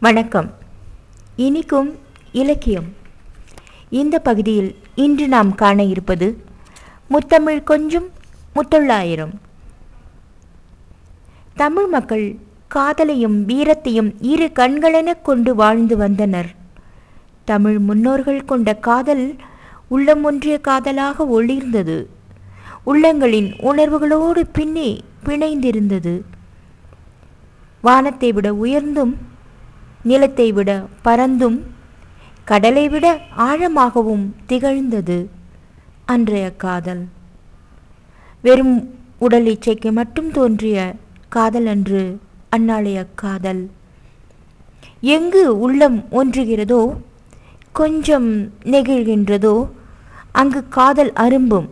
வணக்கம் இனிக்கும் இலக்கியம் இந்த பகுதியில் இன்று நாம் காண இருப்பது முத்தமிழ் கொஞ்சம் முத்தொள்ளாயிரம் தமிழ் மக்கள் காதலையும் வீரத்தையும் இரு கண்களெனக் கொண்டு வாழ்ந்து வந்தனர் தமிழ் முன்னோர்கள் கொண்ட காதல் உள்ளம் ஒன்றிய காதலாக ஒளிர்ந்தது உள்ளங்களின் உணர்வுகளோடு பின்னே பிணைந்திருந்தது வானத்தை விட உயர்ந்தும் நிலத்தை விட பரந்தும் கடலை விட ஆழமாகவும் திகழ்ந்தது அன்றைய காதல் வெறும் உடல் இச்சைக்கு மட்டும் தோன்றிய காதல் அன்று அந்நாளைய காதல் எங்கு உள்ளம் ஒன்றுகிறதோ கொஞ்சம் நெகிழ்கின்றதோ அங்கு காதல் அரும்பும்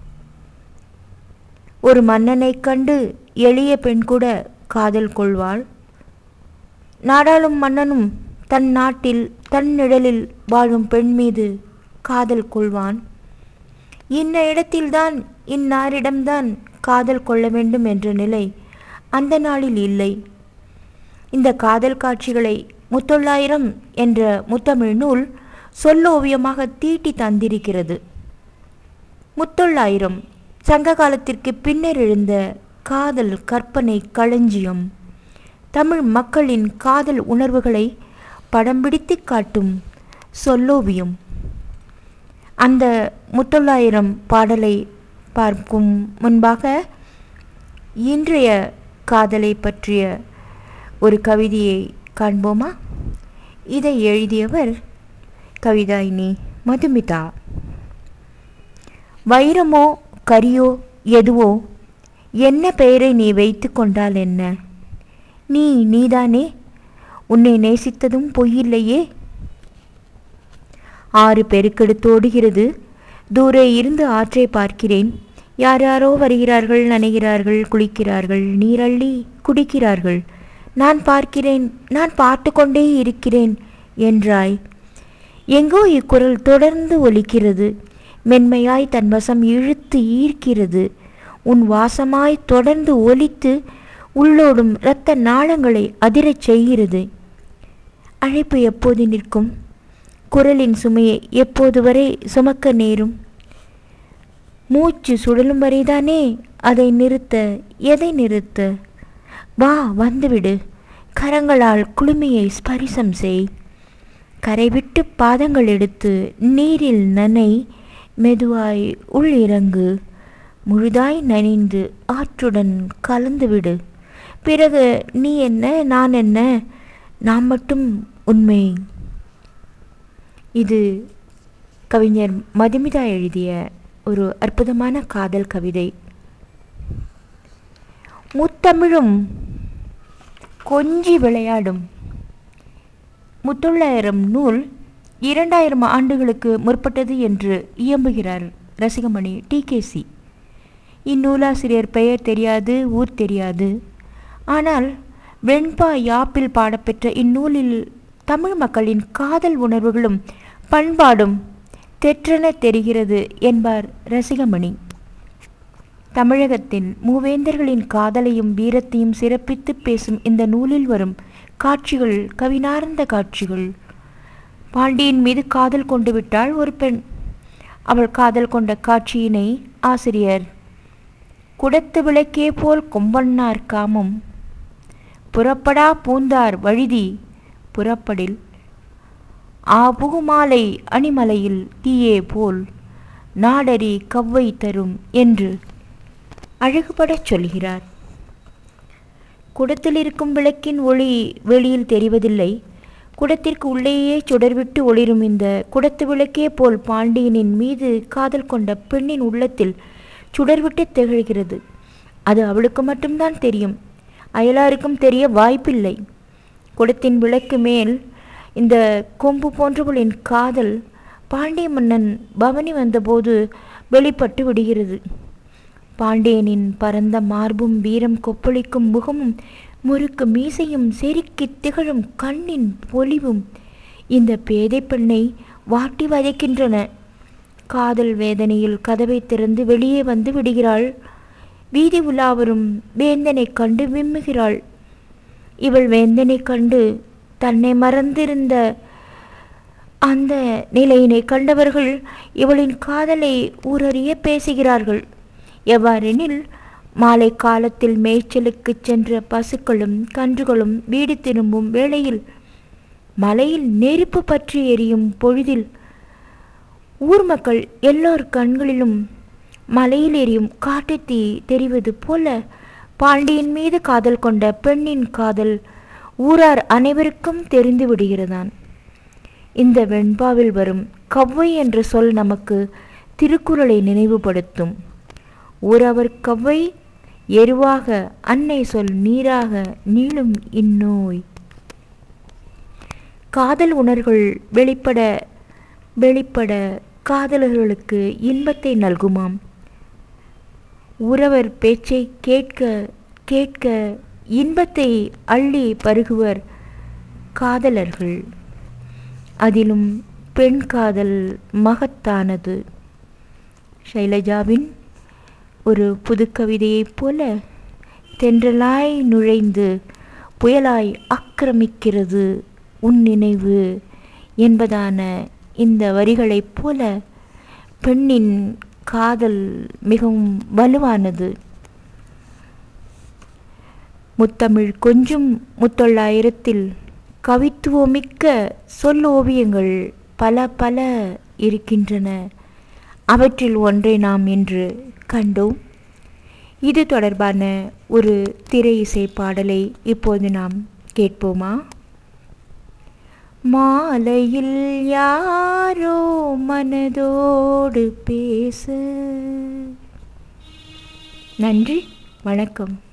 ஒரு மன்னனைக் கண்டு எளிய பெண் கூட காதல் கொள்வாள் நாடாளும் மன்னனும் தன் நாட்டில் தன் நிழலில் வாழும் பெண் மீது காதல் கொள்வான் இன்ன இடத்தில்தான் இன்னாரிடம்தான் காதல் கொள்ள வேண்டும் என்ற நிலை அந்த நாளில் இல்லை இந்த காதல் காட்சிகளை முத்தொள்ளாயிரம் என்ற முத்தமிழ் நூல் சொல்லோவியமாக தீட்டி தந்திருக்கிறது முத்தொள்ளாயிரம் சங்க காலத்திற்கு பின்னர் எழுந்த காதல் கற்பனை களஞ்சியம் தமிழ் மக்களின் காதல் உணர்வுகளை படம் பிடித்து காட்டும் சொல்லோவியம் அந்த முத்தொள்ளாயிரம் பாடலை பார்க்கும் முன்பாக இன்றைய காதலை பற்றிய ஒரு கவிதையை காண்போமா இதை எழுதியவர் கவிதாயினி மதுமிதா வைரமோ கரியோ எதுவோ என்ன பெயரை நீ வைத்து கொண்டால் என்ன நீ நீதானே உன்னை நேசித்ததும் பொய்யில்லையே ஆறு பெருக்கெடுத்தோடுகிறது தூரே இருந்து ஆற்றை பார்க்கிறேன் யார் யாரோ வருகிறார்கள் நனைகிறார்கள் குளிக்கிறார்கள் நீரள்ளி குடிக்கிறார்கள் நான் பார்க்கிறேன் நான் பார்த்து கொண்டே இருக்கிறேன் என்றாய் எங்கோ இக்குரல் தொடர்ந்து ஒலிக்கிறது மென்மையாய் தன் வசம் இழுத்து ஈர்க்கிறது உன் வாசமாய் தொடர்ந்து ஒலித்து உள்ளோடும் இரத்த நாளங்களை அதிரச் செய்கிறது அழைப்பு எப்போது நிற்கும் குரலின் சுமையை எப்போது வரை சுமக்க நேரும் மூச்சு சுழலும் வரைதானே அதை நிறுத்த எதை நிறுத்த வா வந்துவிடு கரங்களால் குளுமையை ஸ்பரிசம் செய் கரைவிட்டு பாதங்கள் எடுத்து நீரில் நனை மெதுவாய் உள் இறங்கு முழுதாய் நனைந்து ஆற்றுடன் கலந்துவிடு பிறகு நீ என்ன நான் என்ன நாம் மட்டும் உண்மை இது கவிஞர் மதுமிதா எழுதிய ஒரு அற்புதமான காதல் கவிதை முத்தமிழும் கொஞ்சி விளையாடும் முத்தொள்ளாயிரம் நூல் இரண்டாயிரம் ஆண்டுகளுக்கு முற்பட்டது என்று இயம்புகிறார் ரசிகமணி டிகேசி இந்நூலாசிரியர் பெயர் தெரியாது ஊர் தெரியாது ஆனால் வெண்பா யாப்பில் பாடப்பெற்ற இந்நூலில் தமிழ் மக்களின் காதல் உணர்வுகளும் பண்பாடும் தெற்றென தெரிகிறது என்பார் ரசிகமணி தமிழகத்தின் மூவேந்தர்களின் காதலையும் வீரத்தையும் சிறப்பித்து பேசும் இந்த நூலில் வரும் காட்சிகள் கவினார்ந்த காட்சிகள் பாண்டியன் மீது காதல் கொண்டு விட்டாள் ஒரு பெண் அவள் காதல் கொண்ட காட்சியினை ஆசிரியர் குடத்து விளக்கே போல் கொம்பன்னார் காமம் புறப்படா பூந்தார் வழுதி புறப்படில் ஆபுகுமாலை அணிமலையில் தீயே போல் நாடரி கவ்வை தரும் என்று அழகுபடச் சொல்கிறார் குடத்தில் இருக்கும் விளக்கின் ஒளி வெளியில் தெரிவதில்லை குடத்திற்கு உள்ளேயே சுடர்விட்டு ஒளிரும் இந்த குடத்து விளக்கே போல் பாண்டியனின் மீது காதல் கொண்ட பெண்ணின் உள்ளத்தில் சுடர்விட்டு திகழ்கிறது அது அவளுக்கு மட்டும்தான் தெரியும் அயலாருக்கும் தெரிய வாய்ப்பில்லை குடத்தின் விளக்கு மேல் இந்த கொம்பு போன்றவளின் காதல் பாண்டிய மன்னன் பவனி வந்தபோது வெளிப்பட்டு விடுகிறது பாண்டியனின் பரந்த மார்பும் வீரம் கொப்பளிக்கும் முகமும் முறுக்கு மீசையும் செருக்கி திகழும் கண்ணின் பொலிவும் இந்த பேதை பெண்ணை வாட்டி வதைக்கின்றன காதல் வேதனையில் கதவை திறந்து வெளியே வந்து விடுகிறாள் வீதி உலாவரும் வேந்தனைக் கண்டு விம்முகிறாள் இவள் வேந்தனைக் கண்டு தன்னை மறந்திருந்த அந்த நிலையினை கண்டவர்கள் இவளின் காதலை ஊரறிய பேசுகிறார்கள் எவ்வாறெனில் மாலை காலத்தில் மேய்ச்சலுக்குச் சென்ற பசுக்களும் கன்றுகளும் வீடு திரும்பும் வேளையில் மலையில் நெருப்பு பற்றி எரியும் பொழுதில் ஊர் மக்கள் எல்லோர் கண்களிலும் மலையில் எரியும் காட்டுத்தீ தெரிவது போல பாண்டியன் மீது காதல் கொண்ட பெண்ணின் காதல் ஊரார் அனைவருக்கும் தெரிந்து விடுகிறதான் இந்த வெண்பாவில் வரும் கவ்வை என்ற சொல் நமக்கு திருக்குறளை நினைவுபடுத்தும் ஊரவர் கவ்வை எருவாக அன்னை சொல் நீராக நீளும் இந்நோய் காதல் உணர்வுகள் வெளிப்பட வெளிப்பட காதலர்களுக்கு இன்பத்தை நல்குமாம் உறவர் பேச்சை கேட்க கேட்க இன்பத்தை அள்ளி பருகுவர் காதலர்கள் அதிலும் பெண் காதல் மகத்தானது ஷைலஜாவின் ஒரு புது கவிதையைப் போல தென்றலாய் நுழைந்து புயலாய் ஆக்கிரமிக்கிறது உன் நினைவு என்பதான இந்த வரிகளைப் போல பெண்ணின் காதல் மிகவும் வலுவானது முத்தமிழ் கொஞ்சும் முத்தொள்ளாயிரத்தில் கவித்துவமிக்க சொல்லோவியங்கள் பல பல இருக்கின்றன அவற்றில் ஒன்றை நாம் இன்று கண்டோம் இது தொடர்பான ஒரு திரை இசை பாடலை இப்போது நாம் கேட்போமா மாலையில் யாரோ மனதோடு பேச நன்றி வணக்கம்